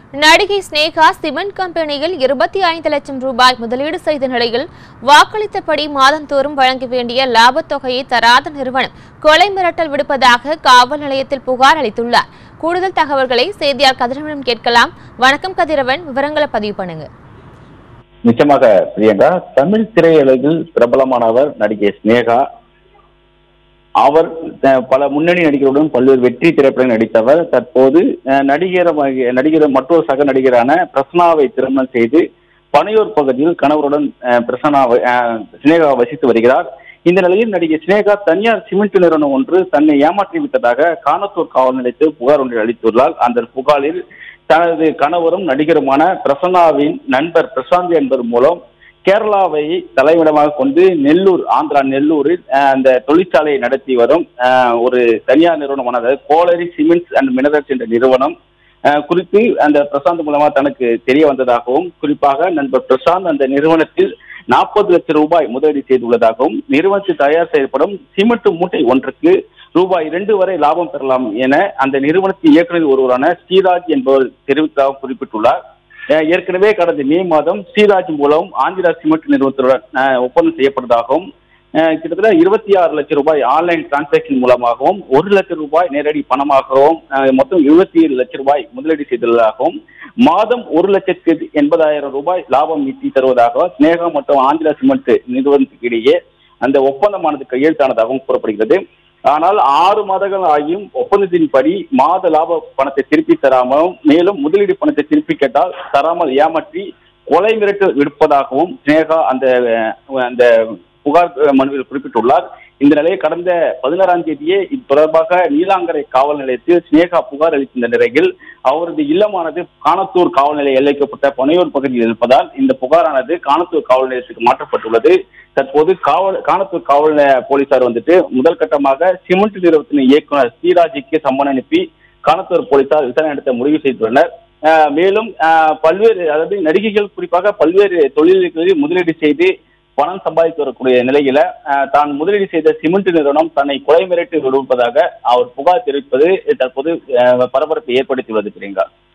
நடிகை ஸ்னேகா சிமெண்ட் கம்பெனியில் இருபத்தி ஐந்து லட்சம் ரூபாய் முதலீடு செய்த நிலையில் வாக்களித்தபடி மாதந்தோறும் வழங்க வேண்டிய லாபத் தொகையை தராத நிறுவனம் கொலை மிரட்டல் விடுப்பதாக காவல் நிலையத்தில் புகார் அளித்துள்ளார் கூடுதல் தகவல்களை செய்தியாளர் கதிரவனிடம் கேட்கலாம் வணக்கம் கதிரவன் விவரங்களை பதிவு பண்ணுங்க நிச்சயமாக பிரியங்கா தமிழ் திரையுலகில் பிரபலமானவர் நடிகை ஸ்னேகா அவர் அஹ், பல முன்னணி நடிகருடன் பல்வேறு வெற்றி திரைப்படங்கள் நடித்தவர் தற்போது அஹ், நடிகர் நடிகர் மற்றொரு சக நடிகரான பிரசனாவை திருமணம் செய்து பனையூர் பகுதியில் கணவருடன் அஹ், பிரசன்னா அஹ், ஸ்னேகா வசித்து வருகிறார் இந்த நிலையில் நடிகை ஸ்னேகா தனியார் சிமெண்ட் நிறுவனம் ஒன்று தன்னை ஏமாற்றி விட்டதாக காணத்தூர் காவல் நிலையத்தில் புகார் ஒன்றை அளித்துள்ளார் அந்த புகாரில் தனது கணவரும் நடிகருமான பிரசன்னாவின் நண்பர் பிரசாந்த் என்பவர் மூலம் கேரளாவை தலைமையிடமாக கொண்டு நெல்லூர் ஆந்திரா நெல்லூரில் அஹ், அந்த தொழிற்சாலையை நடத்தி வரும் அஹ், ஒரு தனியார் நிறுவனமான அதாவது கோலரி சிமெண்ட்ஸ் அண்ட் மினரல்ஸ் என்ற நிறுவனம் அஹ், குறித்து அந்த பிரசாந்த் மூலமா தனக்கு தெரிய வந்ததாகவும் குறிப்பாக நண்பர் பிரசாந்த் அந்த நிறுவனத்தில் நாற்பது லட்சம் ரூபாய் முதலீடு செய்துள்ளதாகவும் நிறுவனத்தில் தயார் செய்யப்படும் சிமெண்ட் மூட்டை ஒன்றுக்கு ரூபாய் இரண்டு வரை லாபம் பெறலாம் என அந்த நிறுவனத்தின் இயக்குநர் ஒருவரான ஸ்ரீராஜ் என்பவர் தெரிவித்ததாக குறிப்பிட்டுள்ளார் அஹ் ஏற்கனவே கடந்த மே மாதம் ஸ்ரீராஜ் மூலம் ஆந்திரா சிமெண்ட் நிறுவனத்துடன் அஹ், ஒப்பந்தம் செய்யப்பட்டதாகவும் அஹ், கிட்டத்தட்ட இருபத்தி ஆறு லட்சம் ரூபாய் ஆன்லைன் டிரான்சாக்ஷன் மூலமாகவும் ஒரு லட்சம் ரூபாய் நேரடி பணமாகவும் அஹ், மொத்தம் இருபத்தி ஏழு லட்சம் ரூபாய் முதலீடு செய்துள்ளதாகவும் மாதம் ஒரு லட்சத்து எண்பதாயிரம் ரூபாய் லாபம் ஈட்டி தருவதாக ஸ்னேகா மற்றும் ஆந்திரா சிமெண்ட் நிறுவனத்துக்கு இடையே அந்த ஒப்பந்தமானது கையெழுத்தானதாகவும் கூறப்படுகிறது ஆனால் ஆறு மாதங்கள் ஆகியும் ஒப்பந்தத்தின்படி மாத லாப பணத்தை திருப்பி தராமலும் மேலும் முதலீடு பணத்தை திருப்பி கேட்டால் தராமல் ஏமாற்றி கொலை மிரட்டல் விடுப்பதாகவும் ஸ்னேகா அந்த அஹ், அந்த புகார் அஹ், மனுவில் குறிப்பிட்டுள்ளார் இந்த நிலையை கடந்த பதினாறாம் தேதியே இது தொடர்பாக நீலாங்கரை காவல் நிலையத்தில் ஸ்னேகா புகார் அளித்த நிலையில் அவரது இல்லமானது காணத்தூர் காவல் நிலைய எல்லைக்கப்பட்ட பனையூர் பகுதியில் இருப்பதால் இந்த புகாரானது காணத்தூர் காவல் நிலையத்துக்கு மாற்றப்பட்டுள்ளது தற்போது காவல் காணத்தூர் காவல் நிலைய போலீசார் வந்துட்டு முதல் கட்டமாக சிமெண்ட் நிறுவனத்தின் இயக்குனர் ஸ்ரீராஜுக்கு சம்மன் அனுப்பி காணத்தூர் போலீசார் விசாரணை நடத்த முடிவு செய்துள்ளனர் அஹ் மேலும் அஹ், பல்வேறு அதாவது நடிகைகள் குறிப்பாக பல்வேறு தொழில்களில் முதலீடு செய்து பணம் சம்பாதித்து வரக்கூடிய நிலையில அஹ், தான் முதலீடு செய்த சிமெண்ட் நிறுவனம் தன்னை கொலை மிரட்டி விடுப்பதாக அவர் புகார் தெரிவிப்பது தற்போது அஹ், பரபரப்பை ஏற்படுத்தியுள்ளது பிரியங்கா